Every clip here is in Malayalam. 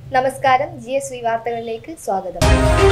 നമസ്കാരം ജി എസ് വി വാർത്തകളിലേക്ക് സ്വാഗതം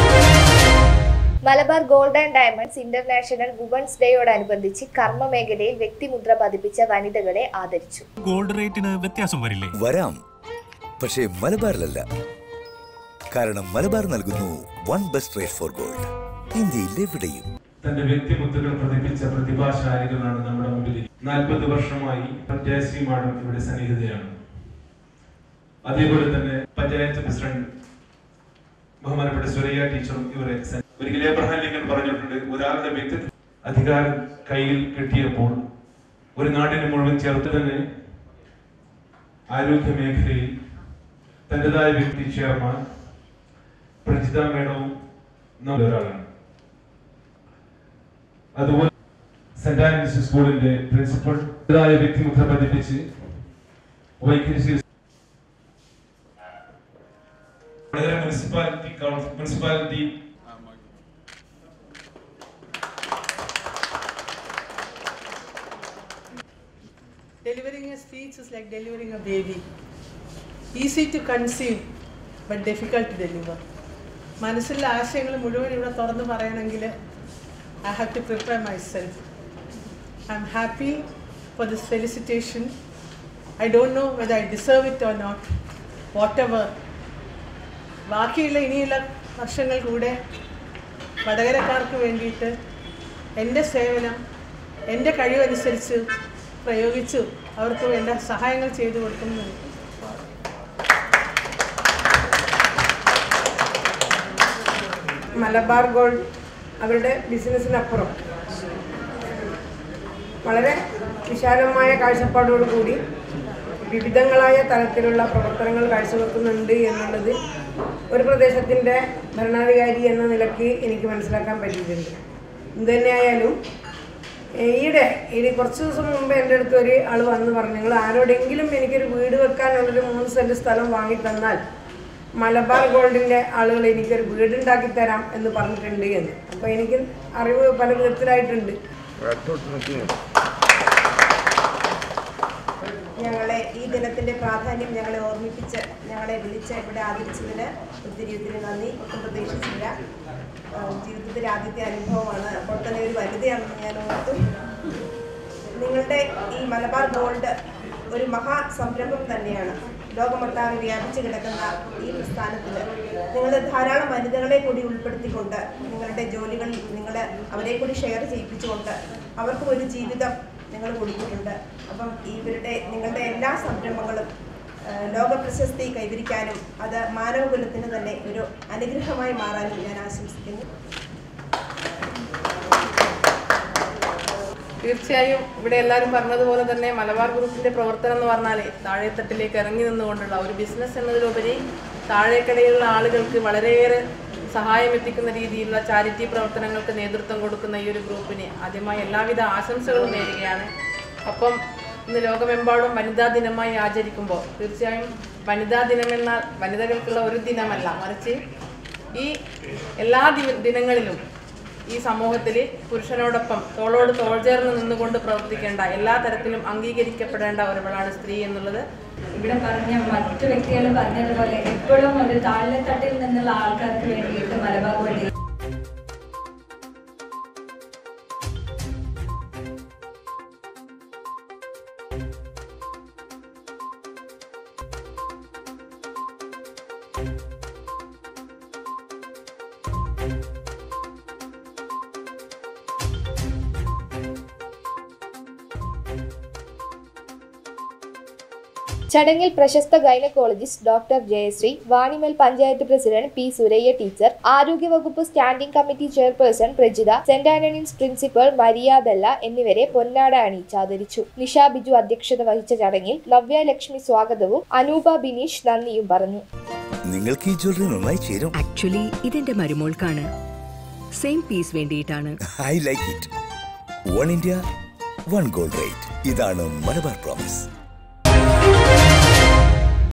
Malabar gold and diamonds international women's ഡേയോടനുബന്ധിച്ച് കർമ്മ മേഖലയിൽ വ്യക്തിമുദ്ര പതിപ്പിച്ച വനിതകളെ ആദരിച്ചു ഗോൾഡ് റേറ്റിന് വ്യത്യാസം വരില്ലേ വരാം പക്ഷേ മലബാറിലല്ല കാരണം മലബാർ നൽകുന്നു one best rate for gold ഇന്ത്യയിൽ എവിടെയും തന്റെ വ്യക്തിമുദ്രകൾ പതിപ്പിച്ച പ്രതിഭാശാലികളാണ് നമ്മുടെ മുമ്പിൽ നാൽപ്പത് വർഷമായി ജയശ്രീ മാഡം ഇവിടെ സന്നിഹിതയാണ് അതേപോലെ തന്നെ പഞ്ചായത്ത് പ്രസിഡന്റ് ബഹുമാനപ്പെട്ട സുരയ്യ ടീച്ചറും ഇവരെ സ- ഒരിക്കൽ എബ്രഹാം ലിങ്കൻ പറഞ്ഞിട്ടുണ്ട് ഒരാളുടെ വ്യക്തിത്വം അധികാരം കയ്യിൽ കിട്ടിയപ്പോൾ ഒരു നാടിനെ മുഴുവൻ ചേർത്ത് തന്നെ ആരോഗ്യ മേഖലയിൽ തന്റേതായ വ്യക്തി ചെയർമാൻ പ്രജിത മേഡവും നമ്മൾ ഒരാളാണ് അതുപോലെ സെന്റ് ആൻഡ്രീസ് സ്കൂളിന്റെ പ്രിൻസിപ്പൽ ഇതായ വ്യക്തിമുദ്ര പതിപ്പിച്ച് Vaikhari Sree Vadakara municipality council municipality Delivering a speech is like delivering a baby. Easy to conceive, but difficult to deliver. മനസ്സിലെ ആശയങ്ങൾ മുഴുവൻ ഇവിടെ തുറന്ന് പറയണമെങ്കിൽ I have to prepare myself I am happy for this felicitation I don't know whether I deserve it or not whatever ബാക്കിയുള്ള ഇനിയുള്ള വർഷങ്ങൾ കൂടെ വടകരക്കാർക്ക് വേണ്ടിയിട്ട് എൻ്റെ സേവനം എൻ്റെ കഴിവനുസരിച്ച് പ്രയോഗിച്ചു അവർക്ക് വേണ്ട സഹായങ്ങൾ ചെയ്തു കൊടുക്കുന്നു മലബാർ ഗോൾഡ് അവരുടെ ബിസിനസ്സിനപ്പുറം വളരെ വിശാലമായ കാഴ്ചപ്പാടോടുകൂടി വിവിധങ്ങളായ തരത്തിലുള്ള പ്രവർത്തനങ്ങൾ കാഴ്ചവെക്കുന്നുണ്ട് എന്നുള്ളത് ഒരു പ്രദേശത്തിൻ്റെ ഭരണാധികാരി എന്ന നിലയ്ക്ക് എനിക്ക് മനസ്സിലാക്കാൻ പറ്റിയിട്ടുണ്ട് എന്തുതന്നെയായാലും ഏഹ് ഈയിടെ ഇനി കുറച്ച് ദിവസം മുമ്പ് എൻ്റെ അടുത്ത് ഒരു ആൾ വന്ന് പറഞ്ഞു നിങ്ങൾ ആരോടെങ്കിലും എനിക്കൊരു വീട് വെക്കാനുള്ളൊരു മൂന്ന് സെൻറ്റ് സ്ഥലം വാങ്ങി തന്നാൽ മലബാർ ഗോൾഡിൻ്റെ ആളുകൾ എനിക്കൊരു വീടുണ്ടാക്കി തരാം എന്ന് പറഞ്ഞിട്ടുണ്ട് എന്ന് അപ്പോൾ എനിക്ക് അറിവ് പല വിധത്തിലായിട്ടുണ്ട് ഞങ്ങളെ ഈ ദിനത്തിന്റെ പ്രാധാന്യം ഞങ്ങളെ ഓർമ്മിപ്പിച്ച് ഞങ്ങളെ വിളിച്ച് ഇവിടെ ആദരിച്ചതിന് ഒത്തിരി ഒത്തിരി നന്ദി ഒട്ടും പ്രതീക്ഷിച്ചില്ല ആ, ജീവിതത്തിലെ ആദ്യത്തെ അനുഭവമാണ് അപ്പോൾ തന്നെ ഒരു വനിതയാണെന്ന് ഞാൻ ഓർത്തു നിങ്ങളുടെ ഈ മലബാർ ഗോൾഡ് ഒരു മഹാ സംരംഭം തന്നെയാണ് ലോകമൊട്ടാകെ വ്യാപിച്ചു കിടക്കുന്ന ഈ പ്രസ്ഥാനത്തിൽ നിങ്ങൾ ധാരാളം വനിതകളെ കൂടി ഉൾപ്പെടുത്തിക്കൊണ്ട് നിങ്ങളുടെ ജോലികളിൽ നിങ്ങൾ അവരെ കൂടി ഷെയർ ചെയ്യിപ്പിച്ചുകൊണ്ട് അവർക്കും ഒരു ജീവിതം നിങ്ങൾ കൊടുത്തിട്ടുണ്ട് അപ്പം ഇവരുടെ നിങ്ങളുടെ എല്ലാ സംരംഭങ്ങളും ആ, ലോക പ്രശസ്തി കൈവരിക്കാനും അത് മാനവകുലത്തിന് തന്നെ ഒരു അനുഗ്രഹമായി മാറാനും ഞാൻ ആശംസിക്കുന്നു തീർച്ചയായും ഇവിടെ എല്ലാവരും പറഞ്ഞതുപോലെ തന്നെ മലബാർ ഗ്രൂപ്പിന്റെ പ്രവർത്തനം എന്ന് പറഞ്ഞാൽ താഴെത്തട്ടിലേക്ക് ഇറങ്ങി നിന്നുകൊണ്ടുള്ള ഒരു ബിസിനസ് എന്നതിലുപരി താഴേക്കടയിലുള്ള ആളുകൾക്ക് വളരെയേറെ സഹായം എത്തിക്കുന്ന രീതിയിലുള്ള ചാരിറ്റി പ്രവർത്തനങ്ങൾക്ക് നേതൃത്വം കൊടുക്കുന്ന ഈ ഒരു ഗ്രൂപ്പിന് ആദ്യമായി എല്ലാവിധ ആശംസകളും നേരുകയാണ് ഒപ്പം ഇന്ന് ലോകമെമ്പാടും വനിതാ ദിനമായി ആചരിക്കുമ്പോൾ തീർച്ചയായും വനിതാ ദിനമെന്നാൽ വനിതകൾക്കുള്ള ഒരു ദിനമല്ല മറിച്ച് ഈ എല്ലാ ദിവ ദിനങ്ങളിലും ഈ സമൂഹത്തിൽ പുരുഷനോടൊപ്പം തോളോട് തോൾ ചേർന്ന് നിന്നുകൊണ്ട് പ്രവർത്തിക്കേണ്ട എല്ലാ തരത്തിലും അംഗീകരിക്കപ്പെടേണ്ട ഒരുവളാണ് സ്ത്രീ എന്നുള്ളത് ഇവിടെ പറഞ്ഞ മറ്റു വ്യക്തികൾ പറഞ്ഞതുപോലെ എപ്പോഴും ഒരു താഴെത്തട്ടിൽ നിന്നുള്ള ആൾക്കാർക്ക് വേണ്ടിയിട്ട് മലബാർ ഗോൾഡ് ചടങ്ങിൽ പ്രശസ്ത gynaecologist doctor Jayashree Vanimal panchayat president P Suraiya teacher ആരോഗ്യവകുപ്പ് standing committee chairperson Prajitha Saint Antony's principal Maria Bella എന്നിവരെ പൊന്നാട അണിയിച്ചാദരിച്ചു നിഷ ബിജു അധ്യക്ഷത വഹിച്ച ചടങ്ങിൽ നവ്യ ലക്ഷ്മി സ്വാഗതവും അനൂപ ബിനീഷ് നന്ദിയും പറഞ്ഞു നിങ്ങൾക്ക് ഈ ജ്വല്ലറി നന്നായി ചേരും ആക്ച്വലി ഇതെന്റെ മരുമോൾക്കാണ് സെയിം പീസ് വേണ്ടിയിട്ടാണ് I like it one India one gold rate ഇതാണ് മലബാർ പ്രോമിസ്